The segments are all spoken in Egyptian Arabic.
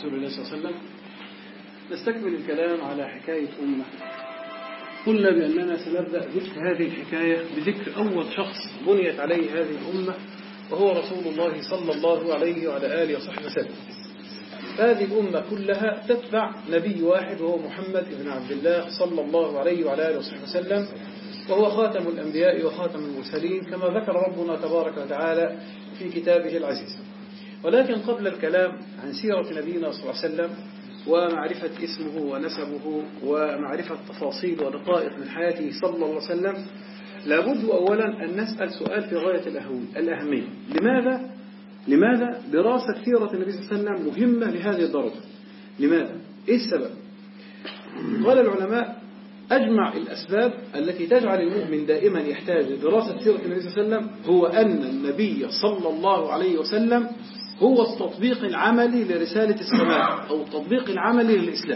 رسول الله صلى الله عليه وسلم نستكمل الكلام على حكاية أمة قلنا بأننا سنبدأ ذكر هذه الحكاية بذكر أول شخص بنيت عليه هذه الأمة وهو رسول الله صلى الله عليه وعلى آله وصحبه وسلم هذه الأمة كلها تتبع نبي واحد وهو محمد بن عبد الله صلى الله عليه وعلى آله وصحبه وسلم وهو خاتم الأنبياء وخاتم المرسلين كما ذكر ربنا تبارك وتعالى في كتابه العزيز ولكن قبل الكلام عن سيرة نبينا صلى الله عليه وسلم ومعرفة اسمه ونسبه ومعرفة تفاصيل ودقائق من حياته صلى الله عليه وسلم لابد أولا أن نسأل سؤال في غاية الأهمية لماذا لماذا دراسة سيرة النبي صلى الله عليه وسلم مهمة لهذه الدرجة لماذا إيه السبب قال العلماء أجمع الأسباب التي تجعل المؤمن دائما يحتاج لدراسة سيرة النبي صلى الله عليه وسلم هو أن النبي صلى الله عليه وسلم هو التطبيق العملي لرسالة السماء أو التطبيق العملي للإسلام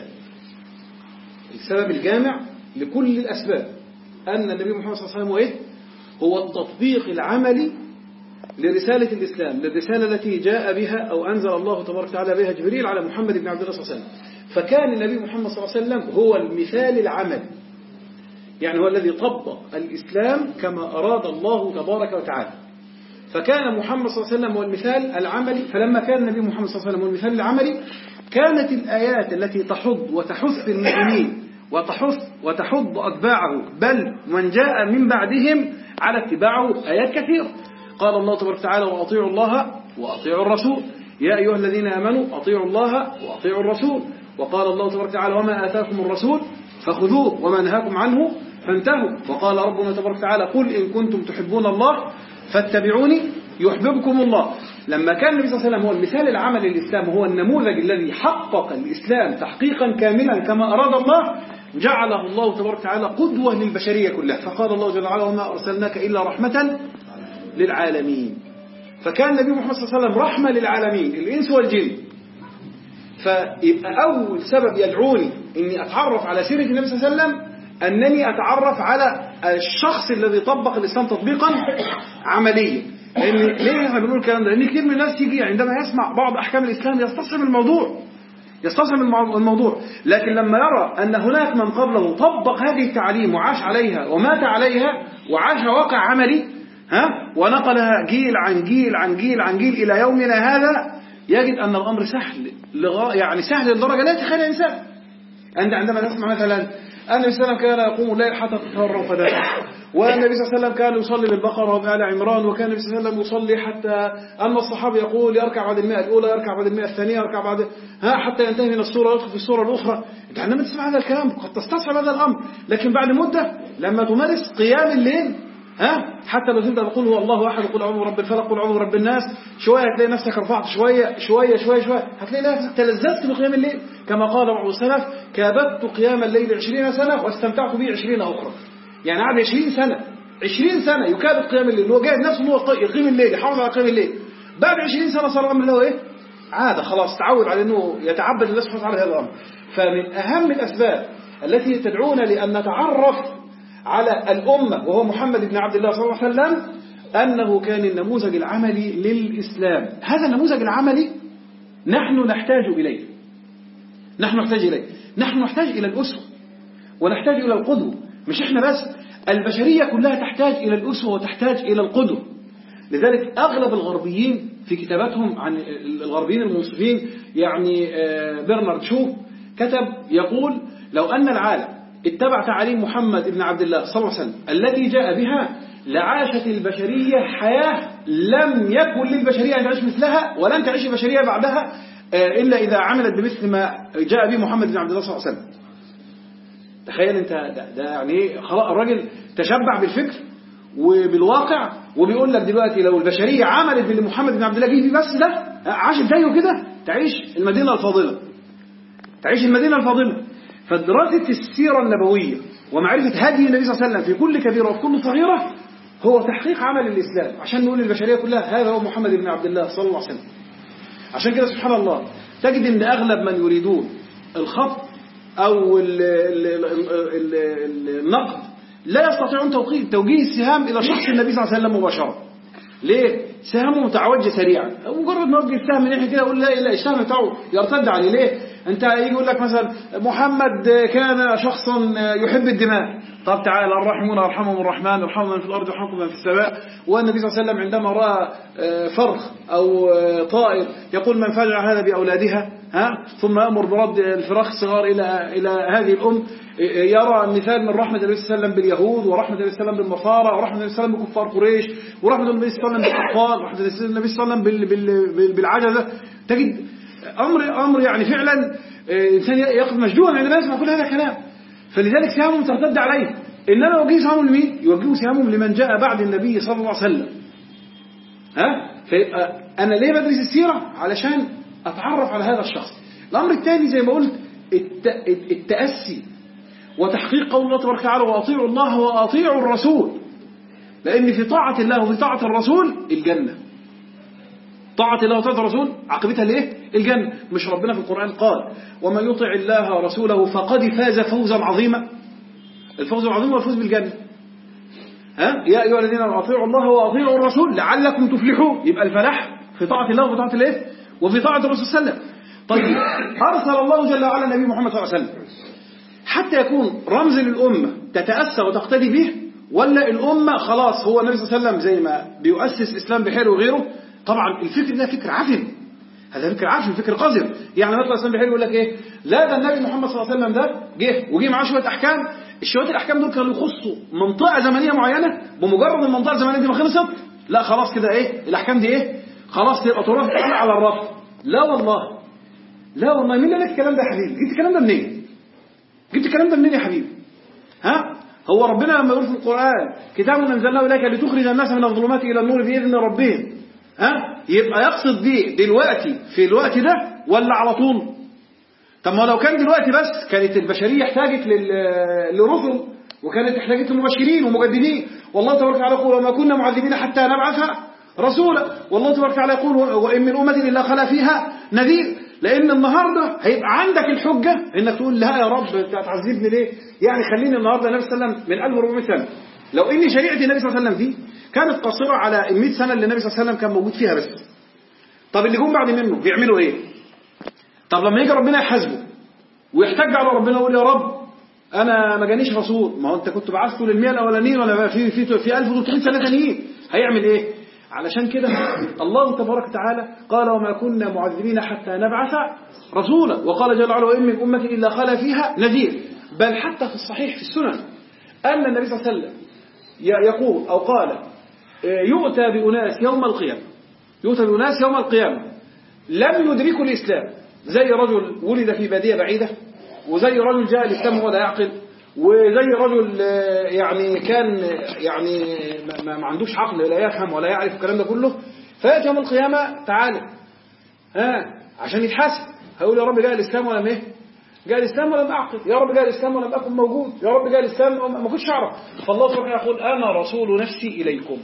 السبب الجامع لكل الأسباب أن النبي محمد صلى الله عليه وسلم هو إيه؟ هو التطبيق العملي لرسالة الإسلام للرسالة التي جاء بها أو أنزل الله تبارك وتعالى بها جبريل على محمد بن عبد الله صلى الله عليه وسلم فكان النبي محمد صلى الله عليه وسلم هو المثال العملي يعني هو الذي طبق الإسلام كما أراد الله تبارك وتعالى فكان محمد صلى الله عليه وسلم هو المثال العملي فلما كان النبي محمد صلى الله عليه وسلم هو المثال العملي كانت الآيات التي تحض وتحث المؤمنين وتحث وتحض أتباعه بل من جاء من بعدهم على اتباعه آيات كثيرة قال الله تبارك وتعالى وأطيعوا الله وأطيعوا الرسول يا أيها الذين آمنوا أطيعوا الله وأطيعوا الرسول وقال الله تبارك وتعالى وما آتاكم الرسول فخذوه وما نهاكم عنه فانتهوا وقال ربنا تبارك وتعالى قل إن كنتم تحبون الله فاتبعوني يحببكم الله لما كان النبي صلى الله عليه وسلم هو المثال العملي للإسلام هو النموذج الذي حقق الإسلام تحقيقا كاملا كما أراد الله جعله الله تبارك وتعالى قدوة للبشرية كلها فقال الله جل وعلا وما أرسلناك إلا رحمة للعالمين فكان النبي محمد صلى الله عليه وسلم رحمة للعالمين الإنس والجن فيبقى أول سبب يدعوني أني أتعرف على سيرة النبي صلى الله عليه وسلم أنني أتعرف على الشخص الذي طبق الإسلام تطبيقا عمليا لأن ليه احنا بنقول الكلام ده؟ لأن كثير من الناس يجي عندما يسمع بعض أحكام الإسلام يستصعب الموضوع يستصعب الموضوع لكن لما يرى أن هناك من قبله طبق هذه التعليم وعاش عليها ومات عليها وعاش واقع عملي ها ونقلها جيل عن جيل عن جيل عن جيل إلى يومنا هذا يجد أن الأمر سهل لغا يعني سهل لدرجة لا يتخيل الإنسان أنت عندما تسمع مثلا النبي صلى الله عليه وسلم كان يقوم الليل حتى تتفرغ فداه والنبي صلى الله عليه وسلم كان يصلي بالبقرة وبآل عمران وكان النبي صلى الله عليه وسلم يصلي حتى أن الصحابة يقول يركع بعد المئة الأولى يركع بعد المئة الثانية يركع بعد ها حتى ينتهي من السورة ويدخل في السورة الأخرى أنت عندما تسمع هذا الكلام قد تستصعب هذا الأمر لكن بعد مدة لما تمارس قيام الليل ها حتى لو تبدا تقول هو الله احد قل اعوذ برب الفلق قل اعوذ برب الناس شويه هتلاقي نفسك رفعت شويه شويه شويه شويه هتلاقي نفسك تلذذت بقيام الليل كما قال بعض السلف كابدت قيام الليل 20 سنه واستمتعت به 20 اخرى يعني قعد 20 سنه 20 سنه يكابد قيام الليل هو جاهد نفسه ان هو يقيم الليل يحافظ على قيام الليل بعد 20 سنه صار الامر له ايه عاده خلاص تعود على انه يتعبد الله سبحانه وتعالى هذا الامر فمن اهم الاسباب التي تدعونا لان نتعرف على الأمة وهو محمد بن عبد الله صلى الله عليه وسلم أنه كان النموذج العملي للإسلام هذا النموذج العملي نحن نحتاج إليه نحن نحتاج إليه نحن نحتاج إلى الأسوة ونحتاج إلى القدوة مش إحنا بس البشرية كلها تحتاج إلى الأسوة وتحتاج إلى القدوة لذلك أغلب الغربيين في كتاباتهم عن الغربيين المنصفين يعني برنارد شو كتب يقول لو أن العالم اتبع تعاليم محمد بن عبد الله صلى الله عليه وسلم التي جاء بها لعاشت البشرية حياة لم يكن للبشرية أن تعيش مثلها ولن تعيش البشرية بعدها إلا إذا عملت بمثل ما جاء به محمد بن عبد الله صلى الله عليه وسلم تخيل أنت ده, ده يعني خلاص الراجل تشبع بالفكر وبالواقع وبيقول لك دلوقتي لو البشرية عملت باللي محمد بن عبد الله جه بس ده عاشت زيه كده تعيش المدينة الفاضلة تعيش المدينة الفاضلة فدراسة السيرة النبوية ومعرفة هدي النبي صلى الله عليه وسلم في كل كبيرة وفي كل صغيرة هو تحقيق عمل الإسلام عشان نقول للبشرية كلها هذا هو محمد بن عبد الله صلى الله عليه وسلم عشان كده سبحان الله تجد ان أغلب من يريدون الخط أو ال ال ال ال النقد لا يستطيعون توجيه توجيه السهام إلى شخص النبي صلى الله عليه وسلم مباشرة ليه؟ سهمه متعوج سريعا مجرد ما يوجه السهم من ناحيه كده يقول لا لا السهم بتاعه يرتد عليه ليه؟ انت يجي يقول لك مثلا محمد كان شخصا يحب الدماء طب تعالى الراحمون يرحمهم الرحمن ارحموا من في الارض يرحمكم من في السماء والنبي صلى الله عليه وسلم عندما راى فرخ او طائر يقول من فجع هذا باولادها ها ثم يامر برد الفراخ الصغار الى الى هذه الام يرى مثال من رحمه النبي صلى الله عليه وسلم باليهود ورحمه النبي صلى الله عليه وسلم بالنصارى ورحمه النبي صلى الله عليه وسلم بكفار قريش ورحمه النبي صلى الله عليه وسلم بالاطفال ورحمه النبي صلى الله عليه وسلم بالعجزه تجد امر امر يعني فعلا انسان يقف مشجوعا عندما يسمع كل هذا الكلام فلذلك سهامهم ترتد عليه انما يوجه سهامهم لمين؟ يوجهوا سهامهم لمن جاء بعد النبي صلى الله عليه وسلم ها فيبقى انا ليه بدرس السيره؟ علشان اتعرف على هذا الشخص الامر الثاني زي ما قلت التاسي وتحقيق قول الله تبارك وتعالى واطيعوا الله واطيعوا الرسول لان في طاعه الله وفي طاعه الرسول الجنه طاعة الله وطاعة الرسول عاقبتها ليه؟ الجنة مش ربنا في القرآن قال ومن يطع الله ورسوله فقد فاز فوزا عظيما الفوز العظيم هو الفوز بالجنة ها يا أيها الذين أطيعوا الله وأطيعوا الرسول لعلكم تفلحون يبقى الفلاح في طاعة الله وفي طاعة الايه؟ وفي طاعة الرسول صلى الله عليه وسلم طيب أرسل الله جل وعلا النبي محمد صلى الله عليه وسلم حتى يكون رمز للأمة تتأسى وتقتدي به ولا الأمة خلاص هو النبي صلى الله عليه وسلم زي ما بيؤسس الإسلام بحيره وغيره طبعا الفكر ده فكر عفن هذا فكر عفن فكر قذر يعني مثلا الاسلام بحيره يقول لك ايه لا ده النبي محمد صلى الله عليه وسلم ده جه وجه معاه شويه احكام الشويه الاحكام دول كانوا يخصوا منطقه زمنيه معينه بمجرد المنطقه الزمنيه دي ما خلصت لا خلاص كده ايه الاحكام دي ايه خلاص تبقى تراث على الرف لا والله لا والله مين قال لك الكلام ده يا حبيبي جبت الكلام ده منين جبت الكلام ده منين يا حبيبي ها هو ربنا لما يقول في القران كتاب انزلناه اليك لتخرج الناس من الظلمات الى النور باذن ربهم ها يبقى يقصد دي دلوقتي في الوقت ده ولا على طول طب ما لو كان دلوقتي بس كانت البشريه احتاجت لرسل وكانت احتاجت لمبشرين ومجددين والله تبارك وتعالى يقول وما كنا معذبين حتى نبعث رسولا والله تبارك وتعالى يقول وان من امه الا خلا فيها نذير لان النهارده هيبقى عندك الحجه انك تقول لا يا رب انت هتعذبني ليه؟ يعني خليني النهارده النبي صلى الله عليه وسلم من 1400 سنه لو ان شريعه النبي صلى الله عليه وسلم دي كانت قاصرة على ال 100 سنة اللي النبي صلى الله عليه وسلم كان موجود فيها بس طب اللي جم بعد منه بيعملوا ايه طب لما يجي ربنا يحاسبه ويحتج على ربنا ويقول يا رب انا ما جانيش رسول ما هو انت كنت بعثته للمئة الاولانيين ولا في في في 1300 سنة تانيين هيعمل ايه علشان كده الله تبارك وتعالى قال وما كنا معذبين حتى نبعث رسولا وقال جل وعلا وان من امه الا خلا فيها نذير بل حتى في الصحيح في السنن ان النبي صلى الله عليه وسلم يقول او قال يؤتى بأناس يوم القيامة يؤتى بأناس يوم القيامة لم يدركوا الإسلام زي رجل ولد في بادية بعيدة وزي رجل جاء الإسلام وهو لا يعقل وزي رجل يعني كان يعني ما عندوش عقل لا يفهم ولا يعرف الكلام ده كله فيأتي يوم القيامة تعالى ها عشان يتحاسب هيقول يا رب جاء الإسلام ولم إيه جاء الإسلام ولم أعقل يا رب جاء الإسلام ولم أكن موجود يا رب جاء الإسلام ما كنتش أعرف فالله سبحانه يقول أنا رسول نفسي إليكم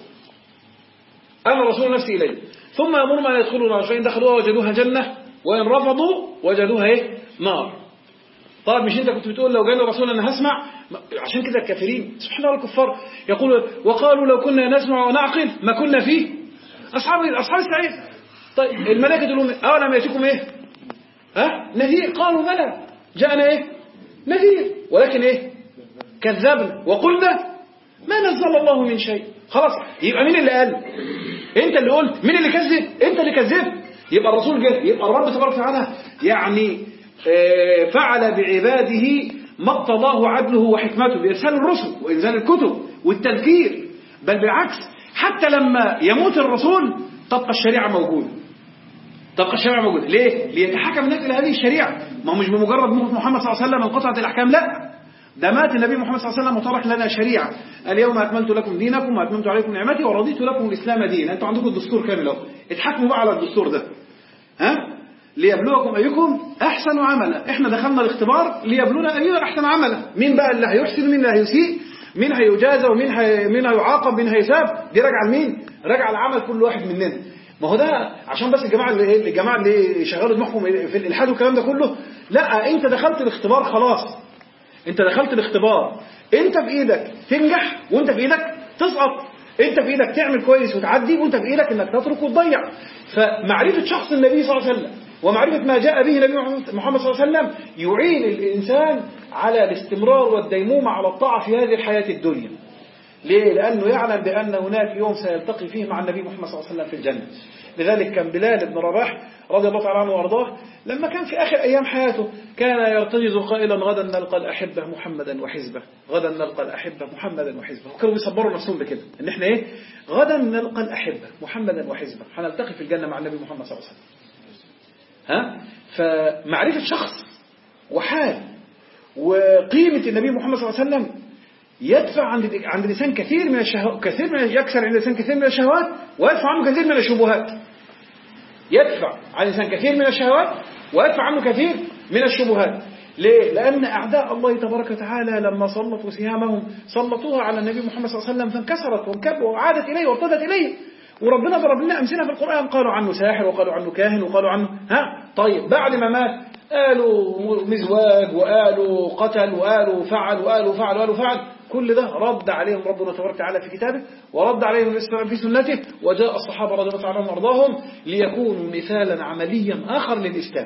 أنا رسول نفسي إليكم ثم يأمر ما يدخلوا نار فإن دخلوها وجدوها جنة وإن رفضوا وجدوها إيه نار طيب مش أنت كنت بتقول لو جاني رسول أنا هسمع عشان كده الكافرين سبحان الله الكفار يقول وقالوا لو كنا نسمع ونعقل ما كنا فيه أصحاب أصحاب السعيد طيب الملائكة تقول لهم أولم يأتيكم إيه ها نذير قالوا بلى جاءنا إيه نذير ولكن إيه كذبنا وقلنا ما نزل الله من شيء خلاص يبقى مين اللي قال انت اللي قلت مين اللي كذب انت اللي كذبت يبقى الرسول جه يبقى الرب تبارك وتعالى يعني فعل بعباده ما اقتضاه عدله وحكمته بإرسال الرسل وإنزال الكتب والتذكير بل بالعكس حتى لما يموت الرسول تبقى الشريعة موجودة تبقى الشريعة موجودة ليه؟ ليتحكم الناس إلى هذه الشريعة ما هو مش بمجرد موت محمد صلى الله عليه وسلم انقطعت الأحكام لا ده مات النبي محمد صلى الله عليه وسلم وترك لنا شريعة اليوم أكملت لكم دينكم وأتممت عليكم نعمتي ورضيت لكم الإسلام دينا أنتوا عندكم الدستور كامل اهو اتحكموا بقى على الدستور ده ها ليبلوكم أيكم أحسن عملا إحنا دخلنا الاختبار ليبلونا أينا أحسن عملا مين بقى اللي هيحسن مين اللي هيسيء مين هيجازى ومين هي... مين هيعاقب مين هيثاب دي راجعه لمين راجعه لعمل كل واحد مننا ما هو ده عشان بس الجماعه اللي الجماعه اللي شغالوا دماغهم في الالحاد والكلام ده كله لا انت دخلت الاختبار خلاص انت دخلت الاختبار انت في ايدك تنجح وانت في ايدك تسقط انت في ايدك تعمل كويس وتعدي وانت في ايدك انك تترك وتضيع فمعرفة شخص النبي صلى الله عليه وسلم ومعرفة ما جاء به نبي محمد صلى الله عليه وسلم يعين الإنسان على الاستمرار والديمومة على الطاعة في هذه الحياة الدنيا ليه؟ لأنه يعلم بأن هناك يوم سيلتقي فيه مع النبي محمد صلى الله عليه وسلم في الجنة لذلك كان بلال بن رباح رضي الله تعالى عنه وارضاه لما كان في آخر أيام حياته كان يرتجز قائلا غدا نلقى الأحبة محمدا وحزبه غدا نلقى الأحبة محمدا وحزبه وكانوا بيصبروا نفسهم بكده إن إحنا إيه غدا نلقى الأحبة محمدا وحزبه هنلتقي في الجنة مع النبي محمد صلى الله عليه وسلم ها فمعرفة شخص وحال وقيمة النبي محمد صلى الله عليه وسلم يدفع عند عند الإنسان كثير من الشهوات كثير من يكسر عند الإنسان كثير من الشهوات ويدفع عنه كثير من الشبهات يدفع عن الإنسان كثير من الشهوات ويدفع عنه كثير من الشبهات ليه؟ لأن أعداء الله تبارك وتعالى لما سلطوا سهامهم سلطوها على النبي محمد صلى الله عليه وسلم فانكسرت وانكب وعادت إليه وارتدت إليه وربنا ضرب لنا أمثلة في القرآن قالوا عنه ساحر وقالوا عنه كاهن وقالوا عنه ها طيب بعد ما مات قالوا مزواج وقالوا قتل وقالوا فعل وقالوا فعل وقالوا فعل كل ده رد عليهم ربنا تبارك وتعالى في كتابه ورد عليهم في سنته وجاء الصحابة رضي الله تعالى عنهم وارضاهم ليكونوا مثالا عمليا آخر للإسلام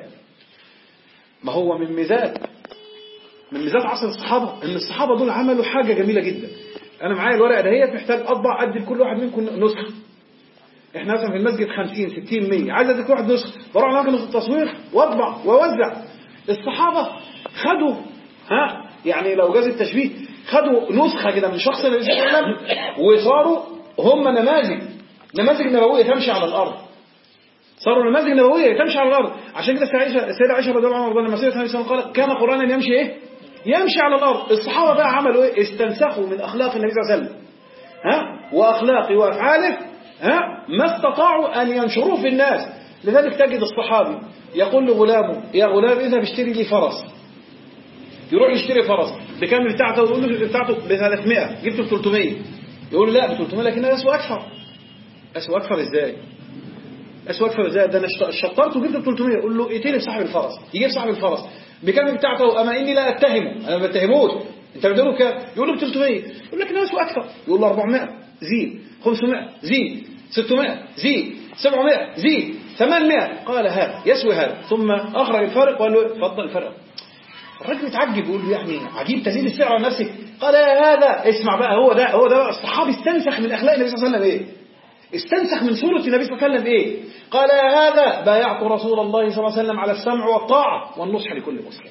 ما هو من ميزات من ميزات عصر الصحابة ان الصحابة دول عملوا حاجة جميلة جدا انا معايا الورقة دهيت محتاج اطبع ادي لكل واحد منكم نسخة احنا مثلا في المسجد 50 60 100 عايز اديك واحد نسخة بروح على مكنة التصوير واطبع واوزع الصحابة خدوا ها يعني لو جاز التشبيه خدوا نسخة كده من شخص النبي صلى الله عليه وسلم وصاروا هم نماذج نماذج نبوية تمشي على الأرض صاروا نماذج نبوية تمشي على الأرض عشان كده السيدة عائشة رضي الله عنها لما سيدة النبي صلى الله عليه وسلم قالت كان قرآنا يمشي إيه؟ يمشي على الأرض الصحابة بقى عملوا إيه؟ استنسخوا من أخلاق النبي صلى الله عليه وسلم ها وأخلاقه وأفعاله ها ما استطاعوا أن ينشروه في الناس لذلك تجد الصحابي يقول لغلامه يا غلام إذا باشتري لي فرس يروح يشتري فرس بكام بتاعته يقول له بتاعته ب 300 جبته ب 300 يقول له لا ب 300 لكنها اسوء اكثر اسوء اكثر ازاي اسوء اكثر ازاي ده انا شطرته وجبته ب 300 يقول له ائتني بصاحب الفرس يجيب صاحب الفرس بكام بتاعته اما اني لا اتهمه انا ما بتهموش انت بتقول كام يقول له ب 300 يقول لك اسوء اكثر يقول له 400 زيد 500 زيد 600 زيد 700 زيد 800 قال هذا يسوي هذا ثم اخرج الفارق وقال له اتفضل الفرق الراجل اتعجب يقول له يعني عجيب تزيد السعر على نفسك قال يا هذا اسمع بقى هو ده هو ده بقى الصحابي استنسخ من اخلاق النبي صلى الله عليه وسلم ايه استنسخ من صورة النبي صلى الله عليه وسلم ايه قال يا هذا بايعت رسول الله صلى الله عليه وسلم على السمع والطاعة والنصح لكل مسلم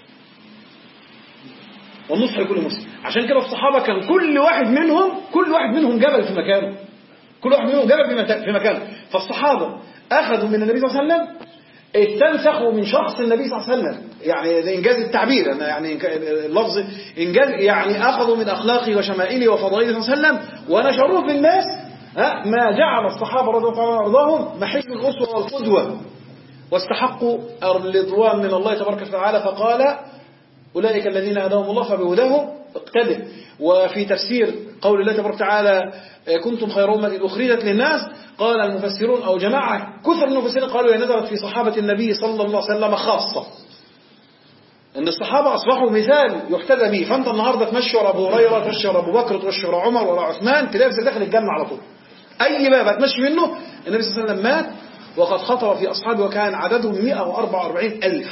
والنصح لكل مسلم عشان كده الصحابة كان كل واحد منهم كل واحد منهم جبل في مكانه كل واحد منهم جبل في مكانه فالصحابة أخذوا من النبي صلى الله عليه وسلم استنسخوا من شخص النبي صلى الله عليه وسلم يعني إنجاز التعبير أنا يعني اللفظ إنجاز يعني أخذوا من أخلاقه وشمائله وفضائله صلى الله عليه وسلم ونشروه في الناس ما جعل الصحابة رضي الله عنهم وارضاهم محل الأسوة والقدوة واستحقوا الرضوان من الله تبارك وتعالى فقال أولئك الذين هداهم الله فبهداه اقتدر وفي تفسير قول الله تبارك وتعالى كنتم خير أمة أخرجت للناس قال المفسرون أو جماعة كثر من المفسرين قالوا هي نزلت في صحابة النبي صلى الله عليه وسلم خاصة ان الصحابة اصبحوا مثال يحتذى به فانت النهاردة تمشي ورا ابو هريرة تمشي ورا ابو بكر تمشي ورا عمر ورا عثمان تلاقي نفسك داخل الجنة على طول اي باب هتمشي منه النبي صلى الله عليه وسلم مات وقد خطر في اصحابه وكان عددهم 144 الف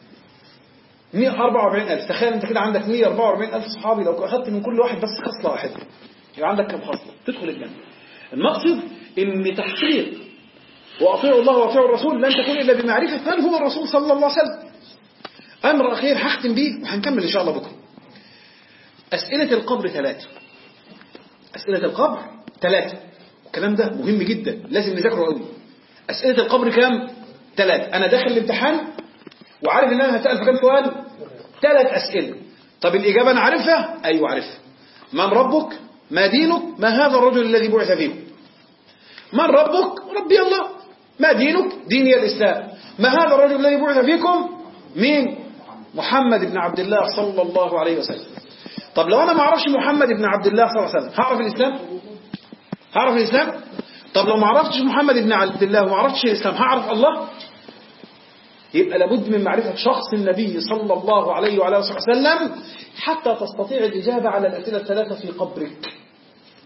144 الف تخيل انت كده عندك 144 الف صحابي لو اخذت من كل واحد بس خصلة واحدة يبقى عندك كم خصلة تدخل الجنة المقصد ان تحقيق واطيعوا الله واطيعوا الرسول لن تكون الا بمعرفة من هو الرسول صلى الله عليه وسلم أمر أخير هختم بيه وهنكمل إن شاء الله بكرة أسئلة القبر ثلاثة أسئلة القبر ثلاثة الكلام ده مهم جدا لازم نذاكره قوي أسئلة القبر كام ثلاثة أنا داخل الامتحان وعارف إن أنا هسأل في كام سؤال ثلاث أسئلة طب الإجابة أنا عارفها أيوة عارفها من ربك ما دينك ما هذا الرجل الذي بعث فيكم من ربك ربي الله ما دينك ديني الإسلام ما هذا الرجل الذي بعث فيكم مين محمد بن عبد الله صلى الله عليه وسلم طب لو انا ما اعرفش محمد بن عبد الله صلى الله عليه وسلم هعرف الاسلام هعرف الاسلام طب لو ما عرفتش محمد بن عبد الله وما عرفتش الاسلام هعرف الله يبقى لابد من معرفة شخص النبي صلى الله عليه وعلى وسلم حتى تستطيع الإجابة على الأسئلة الثلاثة في قبرك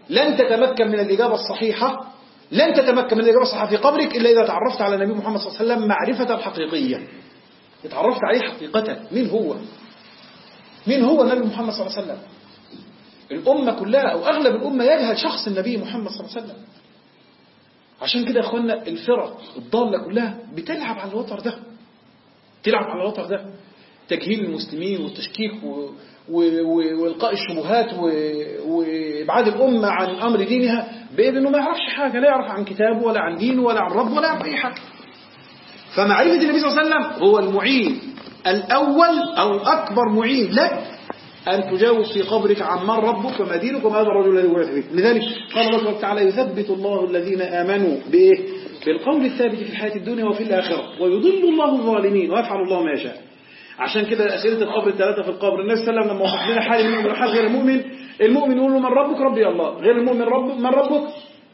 لن تتمكن من الإجابة الصحيحة لن تتمكن من الإجابة الصحيحة في قبرك إلا إذا تعرفت على النبي محمد صلى الله عليه وسلم معرفة حقيقية اتعرفت عليه حقيقة مين هو مين هو النبي محمد صلى الله عليه وسلم الأمة كلها أو أغلب الأمة يجهل شخص النبي محمد صلى الله عليه وسلم عشان كده يا أخوانا الفرق الضالة كلها بتلعب على الوتر ده تلعب على الوتر ده تجهيل المسلمين والتشكيك و... والقاء الشبهات وابعاد الامه عن امر دينها بانه ما يعرفش حاجه لا يعرف عن كتابه ولا عن دينه ولا عن ربه ولا يعرف اي حاجه فمعرفه النبي صلى الله عليه وسلم هو المعين الاول او اكبر معين لك أن تجاوز في قبرك عن من ربك وما دينك وما هذا الرجل الذي بعث به لذلك قال الله تعالى يثبت الله الذين آمنوا بإيه؟ بالقول الثابت في الحياة الدنيا وفي الآخرة ويضل الله الظالمين ويفعل الله ما يشاء عشان كده أسئلة القبر الثلاثة في القبر النبي صلى الله عليه وسلم لما وصف لنا حال المؤمن وحال غير المؤمن المؤمن يقول له من ربك ربي الله غير المؤمن رب من ربك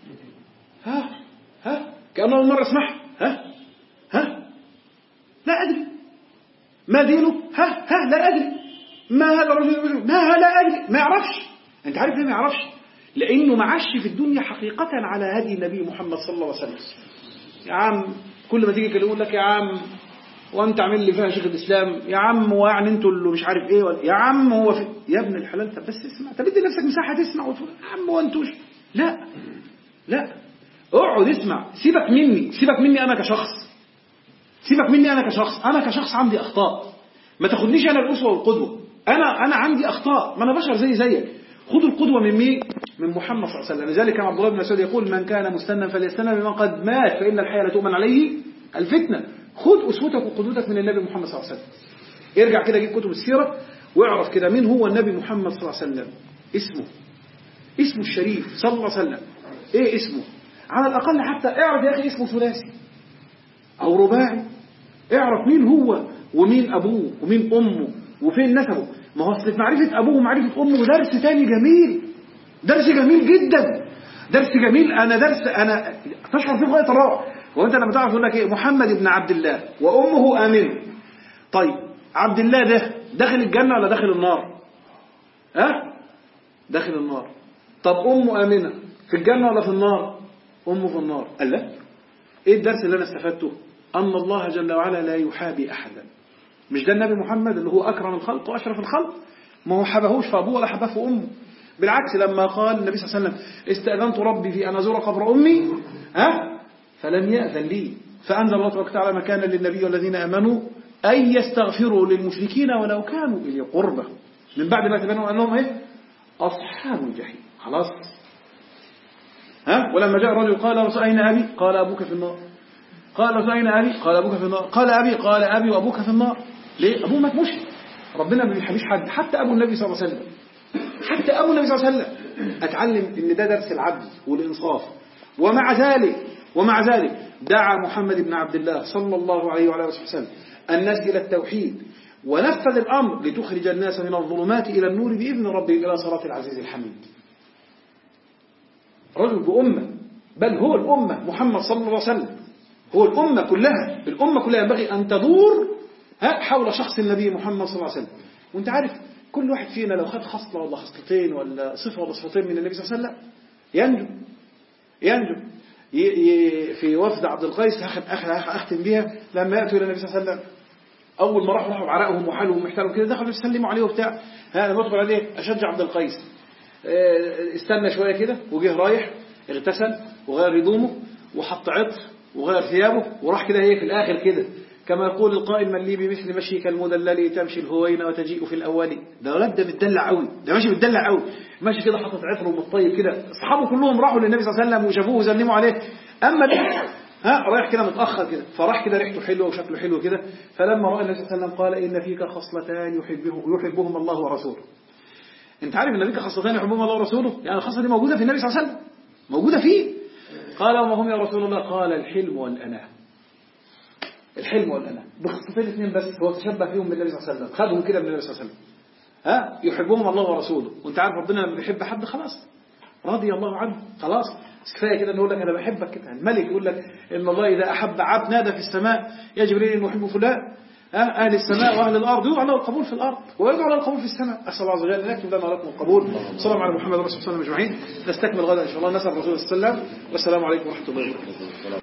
ها ها كأنه أول مرة اسمعها ها ها لا أدري ما دينه ها ها لا أدري ما هذا الرجل ما لا أدري ما يعرفش أنت عارف ليه ما يعرفش لأنه ما عاش في الدنيا حقيقة على هدي النبي محمد صلى الله عليه وسلم يا عم كل ما تيجي كده يقول لك يا عم وانت عامل لي فيها شيخ الاسلام يا عم ويعني انتوا اللي مش عارف ايه ولا يا عم هو في يا ابن الحلال طب بس اسمع طب ادي نفسك مساحه تسمع وتقول يا عم هو انتوش لا لا اقعد اسمع سيبك مني سيبك مني انا كشخص سيبك مني انا كشخص انا كشخص عندي اخطاء ما تاخدنيش انا الاسوه والقدوه انا انا عندي اخطاء ما انا بشر زي زيك خدوا القدوه من مين من محمد صلى الله عليه وسلم لذلك كان عبد الله بن مسعود يقول من كان مستنا فليستنى بمن قد مات فان الحياه لا تؤمن عليه الفتنه خد أسوتك وقدوتك من النبي محمد صلى الله عليه وسلم ارجع كده جيب كتب السيرة واعرف كده مين هو النبي محمد صلى الله عليه وسلم اسمه اسمه الشريف صلى الله عليه وسلم ايه اسمه على الأقل حتى اعرف يا أخي اسمه ثلاثي أو رباعي اعرف مين هو ومين أبوه ومين أمه وفين نسبه ما هو أصل معرفة أبوه ومعرفة أمه درس تاني جميل درس جميل جدا درس جميل أنا درس أنا تشعر فيه غاية الروعة وانت لما تعرف يقول لك ايه محمد بن عبد الله وامه امنه طيب عبد الله ده داخل الجنه ولا داخل النار ها أه؟ داخل النار طب امه امنه في الجنه ولا في النار امه في النار قال لا ايه الدرس اللي انا استفدته ان الله جل وعلا لا يحابي احدا مش ده النبي محمد اللي هو اكرم الخلق واشرف الخلق ما هو حبهوش في ابوه ولا حبه في امه بالعكس لما قال النبي صلى الله عليه وسلم استأذنت ربي في أن أزور قبر أمي ها فلم يأذن لي فأنزل الله تبارك وتعالى مكانا للنبي والذين آمنوا أن يستغفروا للمشركين ولو كانوا إلي قربة من بعد ما تبينوا أنهم إيه أصحاب الجحيم خلاص ها ولما جاء الرجل قال رسول أين أبي قال أبوك في النار قال رسول أين أبي قال أبوك في النار قال أبي قال أبي وأبوك في النار ليه أبوه مات مشرك ربنا ما بيحبش حد حتى أبو النبي صلى الله عليه وسلم حتى أبو النبي صلى الله عليه وسلم أتعلم إن ده درس العدل والإنصاف ومع ذلك ومع ذلك دعا محمد بن عبد الله صلى الله عليه وعلى اله وسلم الناس إلى التوحيد ونفذ الأمر لتخرج الناس من الظلمات إلى النور بإذن ربه إلى صراط العزيز الحميد رجل بأمة بل هو الأمة محمد صلى الله عليه وسلم هو الأمة كلها الأمة كلها ينبغي أن تدور حول شخص النبي محمد صلى الله عليه وسلم وانت عارف كل واحد فينا لو خد خصلة ولا خصلتين ولا صفة ولا صفتين من النبي صلى الله عليه وسلم ينجو ينجو في وفد عبد القيس أختم بيها لما يأتوا إلى النبي صلى الله عليه وسلم أول ما راحوا راحوا بعرقهم وحالهم ومحتالهم كده دخلوا يسلموا عليه وبتاع ها أنا بدخل عليه أشجع عبد القيس استنى شوية كده وجه رايح اغتسل وغير هدومه وحط عطر وغير ثيابه وراح كده ايه في الآخر كده كما يقول القائل من لي بمثل مشيك المدلل تمشي الهوين وتجيء في الأول ده ولد ده متدلع قوي ده ماشي متدلع قوي ماشي كده حاطط عطر ومطيب كده اصحابه كلهم راحوا للنبي صلى الله عليه وسلم وشافوه وسلموا عليه اما ده ها رايح كده متاخر كده فراح كده ريحته حلوه وشكله حلو كده فلما راى النبي صلى الله عليه وسلم قال ان فيك خصلتان يحبه يحبهم الله ورسوله انت عارف ان فيك خصلتان يحبهم الله ورسوله يعني الخصله دي موجوده في النبي صلى الله عليه وسلم موجوده فيه قال وما هم يا رسول الله قال الحلم والاناه الحلم والاناه بخصلتين اثنين بس هو تشبه فيهم بالنبي صلى الله عليه وسلم خدهم كده من النبي صلى الله عليه وسلم ها يحبهم الله ورسوله وانت عارف ربنا لما بيحب حد خلاص رضي الله عنه خلاص كفايه كده نقول لك انا بحبك كده الملك يقول لك ان الله اذا احب عبد نادى في السماء يا جبريل انه يحب فلان أهل السماء وأهل الأرض يدعو له القبول في الأرض ويدعو له القبول في السماء أسأل الله عز وجل أن يكتب لنا ولكم القبول صلى الله على محمد ورسول الله أجمعين نستكمل غدا إن شاء الله نسأل الرسول صلى الله عليه وسلم والسلام عليكم ورحمة الله وبركاته